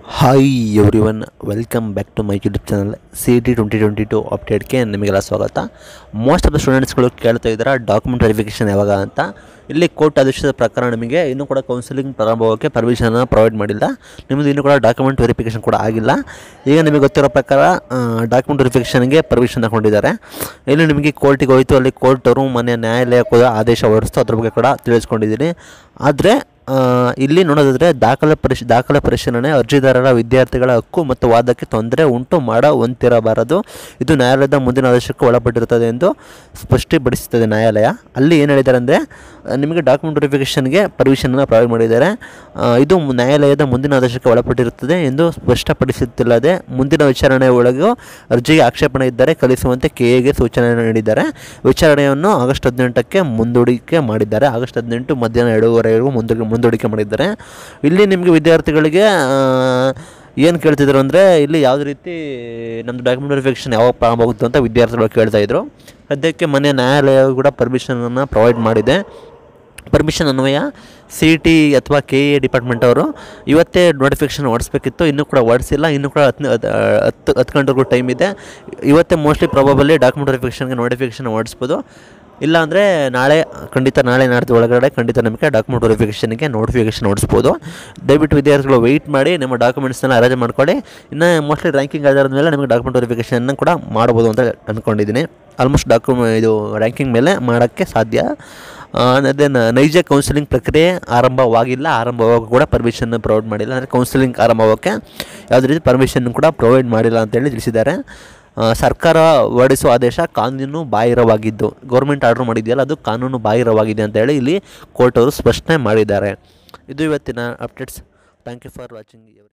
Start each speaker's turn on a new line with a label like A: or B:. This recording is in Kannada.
A: hi everyone welcome back to my YouTube channel C T twenty twenty two ಅಪ್ಡೇಟ್ಗೆ ನಿಮಗೆಲ್ಲ ಸ್ವಾಗತ ಮೋಸ್ಟ್ ಆಫ್ ದ ಸ್ಟೂಡೆಂಟ್ಸ್ಗಳು ಕೇಳ್ತಾ ಇದ್ದಾರೆ ಡಾಕ್ಯುಮೆಂಟ್ ವೆರಿಫಿಕೇಷನ್ ಯಾವಾಗ ಅಂತ ಇಲ್ಲಿ ಕೋರ್ಟ್ ಆದೇಶದ ಪ್ರಕಾರ ನಿಮಗೆ ಇನ್ನೂ ಕೂಡ ಕೌನ್ಸಿಲಿಂಗ್ ಪ್ರಾರಂಭಕ್ಕೆ ಪರ್ಮಿಷನ್ನ ಪ್ರೊವೈಡ್ ಮಾಡಿಲ್ಲ ನಿಮ್ಮದು ಇನ್ನೂ ಕೂಡ ಡಾಕ್ಯುಮೆಂಟ್ ವೆರಿಫಿಕೇಷನ್ ಕೂಡ ಆಗಿಲ್ಲ ಈಗ ನಿಮಗೆ ಗೊತ್ತಿರೋ ಪ್ರಕಾರ ಡಾಕ್ಯುಮೆಂಟ್ ವೆರಿಫಿಕೇಷನ್ಗೆ ಪರ್ಮಿಷನ್ ತಗೊಂಡಿದ್ದಾರೆ ಇಲ್ಲಿ ನಿಮಗೆ ಕೋರ್ಟಿಗೆ ಹೋಯಿತು ಅಲ್ಲಿ ಕೋರ್ಟ್ ಅವರು ಮನೆ ನ್ಯಾಯಾಲಯ ಕೂಡ ಆದೇಶ ಹೊರಡಿಸ್ತು ಅದ್ರ ಬಗ್ಗೆ ಕೂಡ ತಿಳಿಸ್ಕೊಂಡಿದ್ದೀನಿ ಆದರೆ ಆ, ಇಲ್ಲಿ ನೋಡೋದಾದರೆ ದಾಖಲೆ ಪರಿಶ್ ದಾಖಲೆ ಪರಿಶೀಲನೆ ಅರ್ಜಿದಾರರ ವಿದ್ಯಾರ್ಥಿಗಳ ಹಕ್ಕು ಮತ್ತು ವಾದಕ್ಕೆ ತೊಂದರೆ ಉಂಟು ಮಾಡುವಂತಿರಬಾರದು ಇದು ನ್ಯಾಯಾಲಯದ ಮುಂದಿನ ಆದೇಶಕ್ಕೆ ಒಳಪಟ್ಟಿರುತ್ತದೆ ಎಂದು ಸ್ಪಷ್ಟಪಡಿಸುತ್ತದೆ ನ್ಯಾಯಾಲಯ ಅಲ್ಲಿ ಏನು ಹೇಳಿದ್ದಾರೆ ಅಂದರೆ ನಿಮಗೆ ಡಾಕ್ಯುಮೆಂಟ್ ವೆರಿಫಿಕೇಷನ್ಗೆ ಪರ್ಮಿಷನನ್ನು ಪ್ರೊವೈಡ್ ಮಾಡಿದ್ದಾರೆ ಆ, ಇದು ನ್ಯಾಯಾಲಯದ ಮುಂದಿನ ಆದೇಶಕ್ಕೆ ಒಳಪಟ್ಟಿರುತ್ತದೆ ಎಂದು ಸ್ಪಷ್ಟಪಡಿಸುತ್ತಿಲ್ಲದೆ ಮುಂದಿನ ವಿಚಾರಣೆ ಒಳಗೂ ಅರ್ಜಿಗೆ ಆಕ್ಷೇಪಣೆ ಇದ್ದರೆ ಕಲಿಸುವಂತೆ ಕೆ ಎಗೆ ಸೂಚನೆ ನೀಡಿದ್ದಾರೆ ವಿಚಾರಣೆಯನ್ನು ಆಗಸ್ಟ್ ಹದಿನೆಂಟಕ್ಕೆ ಮುಂದೂಡಿಕೆ ಮಾಡಿದ್ದಾರೆ ಆಗಸ್ಟ್ ಹದಿನೆಂಟು ಮಧ್ಯಾಹ್ನ ಎರಡೂವರೆವರೆಗೂ ಮುಂದೂಡಿ ಮುಂದೂಡಿಕೆ ಮಾಡಿದ್ದಾರೆ ಇಲ್ಲಿ ನಿಮಗೆ ವಿದ್ಯಾರ್ಥಿಗಳಿಗೆ ಏನು ಕೇಳ್ತಿದ್ರು ಅಂದರೆ ಇಲ್ಲಿ ಯಾವುದೇ ರೀತಿ ನಮ್ಮದು ಡಾಕ್ಯುಮೆಂಟ್ ವೆರಿಫಿಕೇಷನ್ ಯಾವಾಗ ಪ್ರಾರಂಭ ಆಗುತ್ತೆ ಅಂತ ವಿದ್ಯಾರ್ಥಿಗಳು ಕೇಳ್ತಾ ಇದ್ರು ಸದ್ಯಕ್ಕೆ ಮನೆ ನ್ಯಾಯಾಲಯ ಕೂಡ ಪರ್ಮಿಷನನ್ನು ಪ್ರೊವೈಡ್ ಮಾಡಿದೆ ಪರ್ಮಿಷನ್ ಅನ್ವಯ ಸಿ ಟಿ ಅಥವಾ ಕೆ ಎ ಡಿಪಾರ್ಟ್ಮೆಂಟ್ ಅವರು ಇವತ್ತೇ ನೋಟಿಫಿಕೇಷನ್ ಹೊಡಿಸ್ಬೇಕಿತ್ತು ಇನ್ನೂ ಕೂಡ ಹೊಡಿಸಿಲ್ಲ ಇನ್ನೂ ಕೂಡ ಹತ್ತು ಹತ್ತು ಹತ್ತು ಗಂಟೆಗೂ ಟೈಮ್ ಇದೆ ಇವತ್ತೇ ಮೋಸ್ಟ್ಲಿ ಪ್ರಾಬಬಲಿ ಡಾಕ್ಯುಮೆಂಟ್ ವೆರಿಫಿಕೇಷನ್ಗೆ ನೋಟಿಫಿಕೇಷನ್ ಹೊಡಿಸ್ಬೋದು ಇಲ್ಲ ಅಂದರೆ ನಾಳೆ ಖಂಡಿತ ನಾಳೆ ನಾಡ್ದು ಒಳಗಡೆ ಖಂಡಿತ ನಿಮಗೆ ಡಾಕ್ಯುಮೆಂಟ್ ವೆರಿಫಿಕೇಷನ್ಗೆ ನೋಟಿಫಿಕೇಷನ್ ಹೊಡಿಸ್ಬೋದು ದಯವಿಟ್ಟು ವಿದ್ಯಾರ್ಥಿಗಳು ವೆಯ್ಟ್ ಮಾಡಿ ನಿಮ್ಮ ಡಾಕ್ಯುಮೆಂಟ್ಸ್ನೆಲ್ಲ ಅರೇಂಜ್ ಮಾಡ್ಕೊಳ್ಳಿ ಇನ್ನು ಮೋಸ್ಟ್ಲಿ ರ್ಯಾಂಕಿಂಗ್ ಆಧಾರದ ಮೇಲೆ ನಿಮಗೆ ಡಾಕ್ಯುಮೆಂಟ್ ವೆರಿಫಿಕೇಷನ್ನ ಕೂಡ ಮಾಡ್ಬೋದು ಅಂತ ಅಂದ್ಕೊಂಡಿದ್ದೀನಿ ಆಲ್ಮೋಸ್ಟ್ ಡಾಕ್ಯುಮೆ ಇದು ರ್ಯಾಂಕಿಂಗ್ ಮೇಲೆ ಮಾಡೋಕ್ಕೆ ಸಾಧ್ಯ ಅದೇ ನೈಜ ಕೌನ್ಸಿಲಿಂಗ್ ಪ್ರಕ್ರಿಯೆ ಆರಂಭವಾಗಿಲ್ಲ ಆರಂಭವಾಗ ಕೂಡ ಪರ್ಮಿಷನ್ ಪ್ರೊವೈಡ್ ಮಾಡಿಲ್ಲ ಅಂದರೆ ಕೌನ್ಸಿಲಿಂಗ್ ಆರಂಭಕ್ಕೆ ಯಾವುದೇ ರೀತಿ ಪರ್ಮಿಷನ್ ಕೂಡ ಪ್ರೊವೈಡ್ ಮಾಡಿಲ್ಲ ಅಂತೇಳಿ ತಿಳಿಸಿದ್ದಾರೆ ಆ, ಸರ್ಕಾರ ಹೊರಡಿಸುವ ಆದೇಶ ಕಾನೂನು ಬಾಹಿರವಾಗಿದ್ದು ಗೌರ್ಮೆಂಟ್ ಆರ್ಡರ್ ಮಾಡಿದೆಯಲ್ಲ ಅದು ಕಾನೂನು ಬಾಹಿರವಾಗಿದೆ ಅಂತೇಳಿ ಇಲ್ಲಿ ಕೋರ್ಟ್ ಅವರು ಸ್ಪಷ್ಟನೆ ಮಾಡಿದ್ದಾರೆ ಇದು ಇವತ್ತಿನ updates thank you for watching